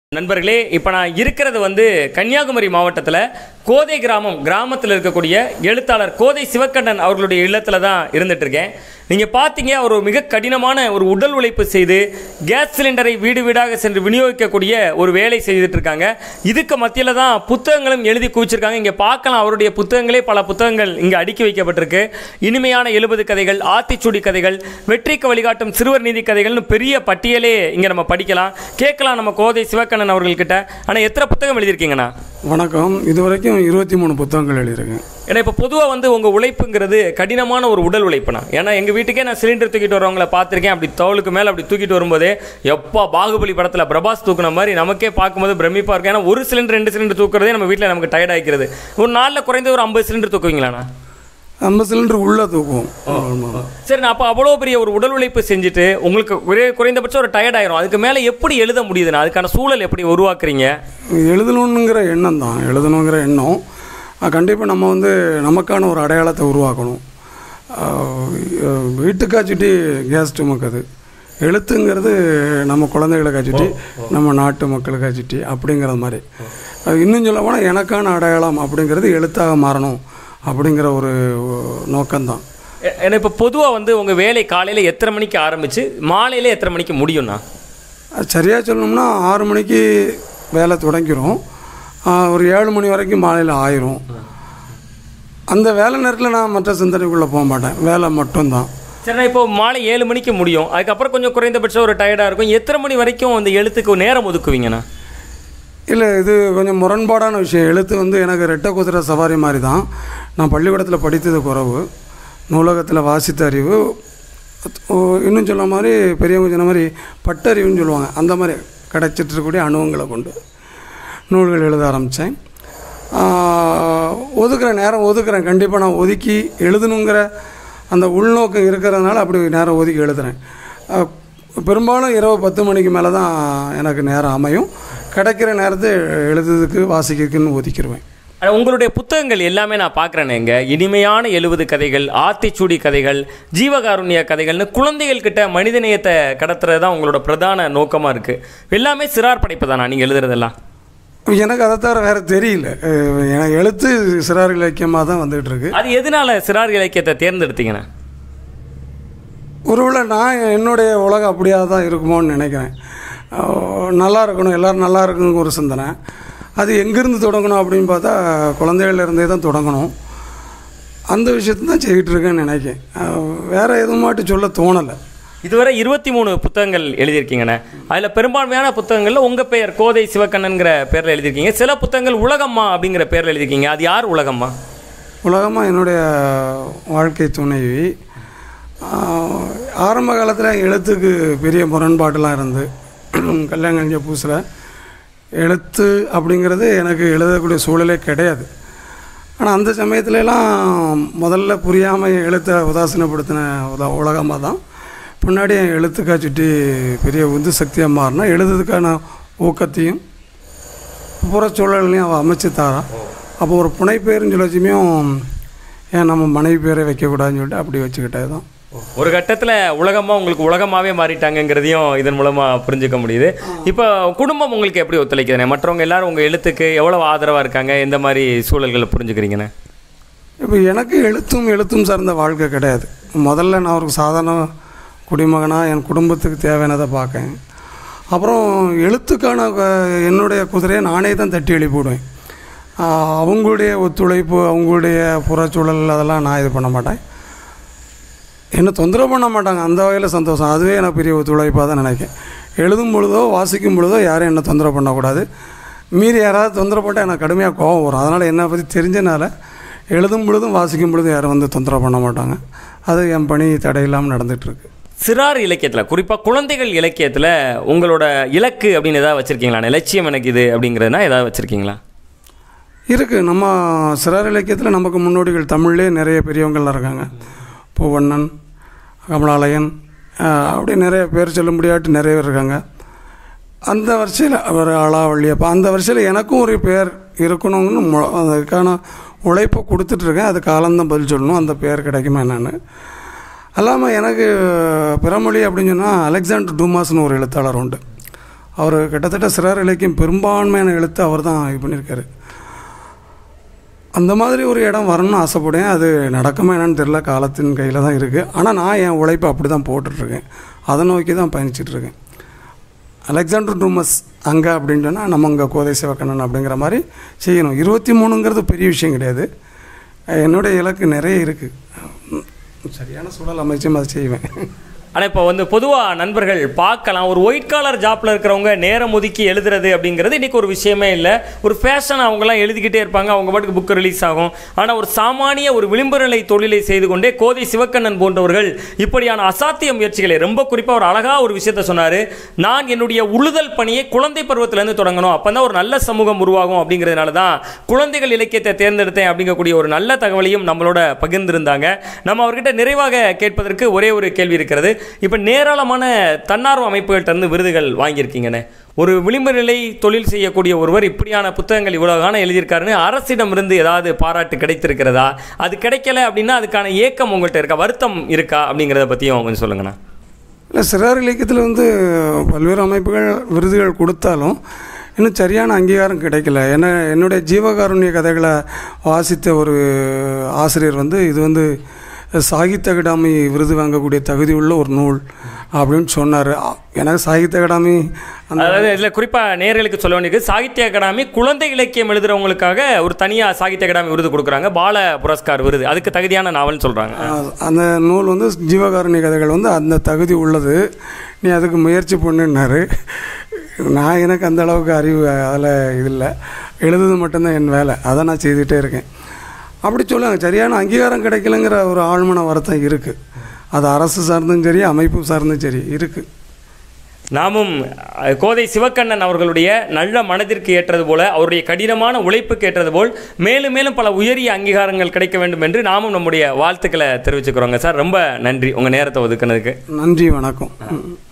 நண்பர்களே இப்போ நான் இருக்கிறது வந்து கன்னியாகுமரி மாவட்டத்தில் கோதை கிராமம் கிராமத்தில் இருக்கக்கூடிய எழுத்தாளர் கோதை சிவக்கண்ணன் அவர்களுடைய இல்லத்தில் தான் இருந்துட்டு இருக்கேன் நீங்கள் பார்த்தீங்க அவர் ஒரு மிக கடினமான ஒரு உடல் உழைப்பு செய்து கேஸ் சிலிண்டரை வீடு வீடாக சென்று விநியோகிக்கக்கூடிய ஒரு வேலை செய்துட்டு இருக்காங்க இதுக்கு மத்தியில் தான் புத்தகங்களும் எழுதி குவிச்சிருக்காங்க இங்கே பார்க்கலாம் அவருடைய புத்தகங்களே பல புத்தகங்கள் இங்கே அடுக்கி வைக்கப்பட்டிருக்கு இனிமையான எழுபது கதைகள் ஆத்திச்சூடி கதைகள் வெற்றிக்கு வழிகாட்டும் சிறுவர் நீதி கதைகள்னு பெரிய பட்டியலே இங்கே நம்ம படிக்கலாம் கேட்கலாம் நம்ம கோதை சிவக்கண்ணன் அவர்கள்கிட்ட ஆனால் எத்தனை புத்தகம் எழுதியிருக்கீங்கண்ணா வணக்கம் இது வரைக்கும் இருபத்தி மூணு புத்தகங்கள் எழுதியிருக்கேன் ஏன்னா இப்போ பொதுவாக வந்து உங்கள் உழைப்புங்கிறது கடினமான ஒரு உடல் உழைப்புனா ஏன்னா எங்கள் வீட்டுக்கே நான் சிலிண்டர் தூக்கிட்டு வரவங்கள பார்த்துருக்கேன் அப்படி தோளுக்கு மேலே அப்படி தூக்கிட்டு வரும்போதே எப்பா பாகுபலி படத்தில் பிரபாஸ் தூக்குன மாதிரி நமக்கே பார்க்கும்போது பிரமிப்பாக இருக்கும் ஏன்னா ஒரு சிலிண்டர் ரெண்டு சிலிண்டர் தூக்குறதே நம்ம வீட்டில் நமக்கு டயர்ட் ஆகிக்கிறது ஒரு நாளில் குறைந்த ஒரு ஐம்பது சிலிண்டர் தூக்குவீங்களாண்ணா நம்ம சிலிண்டர் உள்ளே தூக்குவோம் ஆமாம். சரி நான் அப்போ அவ்வளோ பெரிய ஒரு உடல் உழைப்பு செஞ்சுட்டு உங்களுக்கு ஒரே குறைந்தபட்சம் ஒரு டயர்ட் ஆயிரும் அதுக்கு மேலே எப்படி எழுத முடியுதுண்ணா அதுக்கான சூழல் எப்படி உருவாக்குறீங்க எழுதணுங்கிற எண்ணம் தான் எழுதணுங்கிற எண்ணம் கண்டிப்பாக நம்ம வந்து நமக்கான ஒரு அடையாளத்தை உருவாக்கணும் ஆஹ் வீட்டுக்காச்சுட்டி கேஸ் சுமக்குது எழுத்துங்கிறது நம்ம குழந்தைகளை காய்ச்சிட்டி நம்ம நாட்டு மக்களுக்கு காய்ச்சிட்டி அப்படிங்கிறது மாதிரி அது இன்னும் சொல்ல போனால் எனக்கான அடையாளம் அப்படிங்கிறது எழுத்தாக மாறணும் அப்படிங்கிற ஒரு நோக்கம்தான் ஏ- ஏன்னா இப்போ பொதுவாக வந்து உங்கள் வேலை காலையில் எத்தனை மணிக்கு ஆரம்பித்து மாலையில் எத்தனை மணிக்கு முடியும்ண்ணா அது சரியாக சொல்லணும்னா ஆறு மணிக்கு வேலை தொடங்கிரும் ஆஹ் ஒரு ஏழு மணி வரைக்கும் மாலையில் ஆயிரும் அந்த வேலை நேரத்தில் நான் மற்ற சிந்தனைக்குள்ளே போக மாட்டேன் வேலை மட்டும்தான் சரிண்ணா இப்போ மாலை ஏழு மணிக்கு முடியும் அதுக்கப்புறம் கொஞ்சம் குறைந்தபட்சம் ஒரு டயர்டாக இருக்கும் எத்தனை மணி வரைக்கும் அந்த எழுத்துக்கு நேரம் ஒதுக்குவீங்கண்ணா இல்லை இது கொஞ்சம் முரண்பாடான விஷயம் எழுத்து வந்து எனக்கு ரெட்டை குதிரை சவாரி மாதிரி தான் நான் பள்ளிக்கூடத்தில் படித்தது குறைவு நூலகத்தில் வாசித்த அறிவு ஓ, இன்னும் சொன்ன மாதிரி பெரியவங்க சொன்ன மாதிரி பட்டறிவுன்னு சொல்லுவாங்க அந்த மாதிரி கிடைச்சிட்டு இருக்கக்கூடிய அனுபவங்களை கொண்டு நூல்கள் எழுத ஆரம்பித்தேன் ஒதுக்குற நேரம் ஒதுக்குறேன் கண்டிப்பாக நான் ஒதுக்கி எழுதணுங்கிற அந்த உள்நோக்கம் இருக்கிறதுனால அப்படி நேரம் ஒதுக்கி எழுதுறேன் ஆஹ், பெரும்பாலும் இரவு பத்து மணிக்கு மேலே தான் எனக்கு நேரம் அமையும் கிடைக்கிற நேரத்தை எழுதுறதுக்கு வாசிக்கிறதுக்குன்னு ஒதுக்கிடுவேன் ஆனா, உங்களுடைய புத்தகங்கள் எல்லாமே நான் பார்க்குறேன் இங்க இனிமையான எழுபது கதைகள் ஆத்திச்சூடி கதைகள் ஜீவகாருண்ய கதைகள்னு குழந்தைகள் கிட்ட மனிதநேயத்தை கடத்துறது தான் உங்களோட பிரதான நோக்கமாக இருக்குது எல்லாமே சிறார் படைப்பு தானா நீங்கள் எழுதுறதெல்லாம் எனக்கு அதை தவிர வேறு தெரியல அஹ், எனக்கு எழுத்து சிறார் இலக்கியமாக தான் வந்துகிட்டு இருக்கு அது எதனால சிறார் இலக்கியத்தை தேர்ந்தெடுத்தீங்கண்ணா ஒருவேளை நான் என்னுடைய உலகம் அப்படியா தான் இருக்குமோன்னு நினைக்கிறேன் அஹ், நல்லா இருக்கணும் எல்லோரும் நல்லா இருக்கணுங்க ஒரு சிந்தனை அது எங்கேருந்து தொடங்கணும் அப்படின்னு பார்த்தா குழந்தைகள்ல இருந்தே தான் தொடங்கணும் அந்த விஷயத்தை தான் செய்துட்டு இருக்கேன்னு நினைக்கிறேன் அஹ், வேற எதுவும் மாட்டு சொல்ல தோணலை இதுவரை இருபத்தி மூணு புத்தகங்கள் எழுதியிருக்கீங்கண்ணே அதில் பெரும்பான்மையான புத்தகங்களில் உங்கள் பெயர் கோதை சிவக்கண்ணன்கிற பேரில் எழுதியிருக்கீங்க சில புத்தகங்கள் உலகம்மா அப்படிங்கிற பேரில் எழுதியிருக்கீங்க அது யார் உலகம்மா உலகமாக என்னுடைய வாழ்க்கை துணைவி ஆஹ், ஆரம்ப காலத்தில் எழுத்துக்கு பெரிய முரண்பாடெல்லாம் இருந்து கல்யாணம் கழிஞ்ச புதுசில் எழுத்து அப்படிங்கிறது எனக்கு எழுதக்கூடிய சூழலே கிடையாது ஆனால் அந்த சமயத்துலலாம் முதல்ல புரியாமல் எழுத்தை உதாசீனப்படுத்தின உத உலகமாக தான் பின்னாடி என் எழுத்துக்கா சுற்றி பெரிய உந்து சக்தியாக மாறினா எழுதுறதுக்கான ஊக்கத்தையும் புறச்சூழலையும் அவள் அமைச்சு தாரா அப்போ ஒரு புனைப்பேருன்னு சொல்லச்சுமையும் ஏன் நம்ம மனைவி பேரை வைக்கக்கூடாதுன்னு சொல்லிட்டு அப்படி வச்சுக்கிட்டது தான் ஒரு கட்டத்தில் உலகமா உங்களுக்கு உலகமாகவே மாறிட்டாங்கங்கிறதையும் இதன் மூலமாக புரிஞ்சுக்க முடியுது இப்போ குடும்பம் உங்களுக்கு எப்படி ஒத்துழைக்குதுண்ணே மற்றவங்க எல்லாரும் உங்கள் எழுத்துக்கு எவ்வளோ ஆதரவாக இருக்காங்க எந்த மாதிரி சூழல்களை புரிஞ்சுக்கிறீங்கண்ணே இப்போ எனக்கு எழுத்தும் எழுத்தும் சார்ந்த வாழ்க்கை கிடையாது முதல்ல நான் ஒரு சாதாரண குடிமகனாக என் குடும்பத்துக்கு தேவையானதை பார்க்கேன் அப்புறம் எழுத்துக்கான க- என்னுடைய குதிரையை நானே தான் தட்டி எழுப்பிவிடுவேன் ஆஹ் அவங்களுடைய ஒத்துழைப்பு அவங்களுடைய புறச்சூழல் அதெல்லாம் நான் இது பண்ண மாட்டேன் என்னை தொந்தரவு பண்ண மாட்டாங்க அந்த வகையில் சந்தோஷம் அதுவே எனக்கு பெரிய ஒத்துழைப்பாக தான் நினைக்கிறேன் எழுதும் பொழுதோ வாசிக்கும் பொழுதோ யாரும் என்னை தொந்தரவு பண்ணக்கூடாது மீறி யாராவது தொந்தரவு போட்டால் எனக்கு கடுமையாக கோவம் வரும் அதனால் என்னை பற்றி தெரிஞ்சனால எழுதும் பொழுதும் வாசிக்கும் பொழுதும் யாரும் வந்து தொந்தரவு பண்ண மாட்டாங்க அது என் பணி தடையில்லாமல் நடந்துகிட்ருக்கு சிறார் இலக்கியத்தில் குறிப்பாக குழந்தைகள் இலக்கியத்தில் உங்களோட இலக்கு அப்படின்னு ஏதாவது வச்சுருக்கீங்களா லட்சியம் எனக்கு இது அப்படிங்கிறதுனா ஏதாவது வச்சுருக்கீங்களா இருக்குது நம்ம சிறார் இலக்கியத்தில் நமக்கு முன்னோடிகள் தமிழ்லேயே நிறைய பெரியவங்கள்லாம் இருக்காங்க பூவண்ணன் கமலாலயன் ஆஹ், அப்படி நிறைய பேர் சொல்ல முடியாட்டு நிறைய பேர் இருக்காங்க அந்த வரிசையில் ஒரு அளாவள்ளி அப்போ அந்த வரிசையில் எனக்கும் ஒரு பேர் இருக்கணும்னு மு- அதுக்கான உழைப்பை கொடுத்துட்ருக்கேன் அது காலம்தான் பதில் சொல்லணும் அந்த பேர் கிடைக்குமா என்னன்னு அல்லாமல் எனக்கு பிறமொழி அப்படின்னு சொன்னால் அலெக்சாண்டர் டூமாஸ்னு ஒரு எழுத்தாளர் உண்டு அவர் கிட்டத்தட்ட சிறார் இலக்கியம் பெரும்பான்மையான எழுத்து அவர் தான் இது பண்ணியிருக்காரு அந்த மாதிரி ஒரு இடம் வரணும்னு ஆசைப்படுவேன் அது நடக்குமா என்னன்னு தெரில காலத்தின் கையில் தான் இருக்குது ஆனால் நான் என் உழைப்பை அப்படி தான் போட்டுட்ருக்கேன் அதை நோக்கி தான் பயணிச்சிட்ருக்கேன் அலெக்சாண்டர் டூமஸ் அங்கே அப்படின்னு சொன்னால் நம்ம அங்கே கோதை சிவக்கண்ணன் அப்படிங்கிற மாதிரி செய்யணும் இருபத்தி மூணுங்கிறது பெரிய விஷயம் கிடையாது என்னுடைய இலக்கு நிறைய இருக்குது சரியான சூழல் அமைச்சும் அதை செய்வேன் ஆனால் இப்போ வந்து பொதுவாக நண்பர்கள் பார்க்கலாம் ஒரு ஒயிட் காலர் ஜாப்பில் இருக்கிறவங்க நேரம் ஒதுக்கி எழுதுறது அப்படிங்கிறது இன்றைக்கி ஒரு விஷயமே இல்லை ஒரு ஃபேஷன் அவங்கெல்லாம் எழுதிக்கிட்டே இருப்பாங்க அவங்க பாட்டுக்கு புக்கு ரிலீஸ் ஆகும் ஆனால் ஒரு சாமானிய ஒரு விளிம்பு நிலை தொழிலை செய்து கொண்டே கோதை சிவக்கண்ணன் போன்றவர்கள் இப்படியான அசாத்திய முயற்சிகளை ரொம்ப குறிப்பாக ஒரு அழகாக ஒரு விஷயத்த சொன்னார் நான் என்னுடைய உழுதல் பணியை குழந்தை பருவத்திலேருந்து தொடங்கணும் அப்போ தான் ஒரு நல்ல சமூகம் உருவாகும் அப்படிங்கிறதுனால தான் குழந்தைகள் இலக்கியத்தை தேர்ந்தெடுத்தேன் அப்படிங்கக்கூடிய ஒரு நல்ல தகவலையும் நம்மளோட பகிர்ந்திருந்தாங்க நம்ம அவர்கிட்ட நிறைவாக கேட்பதற்கு ஒரே ஒரு கேள்வி இருக்கிறது இப்போ நேராளமான தன்னார்வ அமைப்புகள்ட்ட இருந்து விருதுகள் வாங்கியிருக்கீங்கண்ணே ஒரு விளிம்பு நிலை தொழில் செய்யக்கூடிய ஒருவர் இப்படியான புத்தகங்கள் இவ்வளோ காலம் எழுதியிருக்காருன்னு அரசிடமிருந்து ஏதாவது பாராட்டு கிடைத்திருக்கிறதா அது கிடைக்கல அப்படின்னா அதுக்கான ஏக்கம் உங்கள்கிட்ட இருக்கா வருத்தம் இருக்கா அப்படிங்கிறத பற்றியும் கொஞ்சம் சொல்லுங்கண்ணா இல்லை சிறார் இலக்கியத்தில் வந்து பல்வேறு அமைப்புகள் விருதுகள் கொடுத்தாலும் இன்னும் சரியான அங்கீகாரம் கிடைக்கல ஏன்னா என்னுடைய ஜீவகாருண்ய கதைகளை வாசித்த ஒரு ஆசிரியர் வந்து இது வந்து சாகித்ய அகாடமி விருது வாங்கக்கூடிய தகுதி உள்ள ஒரு நூல் அப்படின்னு சொன்னார் எனக்கு சாகித்ய அகாடமி அந்த அதாவது இதில் குறிப்பாக நேர்களுக்கு சொல்ல வேண்டியது சாகித்ய அகாடமி குழந்தை இலக்கியம் எழுதுறவங்களுக்காக ஒரு தனியாக சாகித்ய அகாடமி விருது கொடுக்குறாங்க பால புரஸ்கார் விருது அதுக்கு தகுதியான நாவல்னு சொல்கிறாங்க அஹ் அந்த நூல் வந்து ஜீவகாருண்ய கதைகள் வந்து அந்த தகுதி உள்ளது நீ அதுக்கு முயற்சி பண்ணுன்னாரு நான் எனக்கு அந்த அளவுக்கு அறிவு அதில் இது இல்லை எழுதுறது மட்டும்தான் என் வேலை அதை நான் செய்துகிட்டே இருக்கேன் அப்படி சொல்லுவாங்க சரியான அங்கீகாரம் கிடைக்கலங்கிற ஒரு ஆழ்மன வருத்தம் இருக்குது அது அரசு சார்ந்தும் சரி அமைப்பு சார்ந்தும் சரி இருக்குது நாமும் அஹ், கோதை சிவக்கண்ணன் அவர்களுடைய நல்ல மனதிற்கு ஏற்றது போல அவருடைய கடினமான உழைப்புக்கு ஏற்றது போல் மேலும் மேலும் பல உயரிய அங்கீகாரங்கள் கிடைக்க வேண்டும் என்று நாமும் நம்முடைய வாழ்த்துக்களை தெரிவிச்சுக்கிறோங்க சார் ரொம்ப நன்றி உங்கள் நேரத்தை ஒதுக்குனதுக்கு நன்றி வணக்கம் ம்.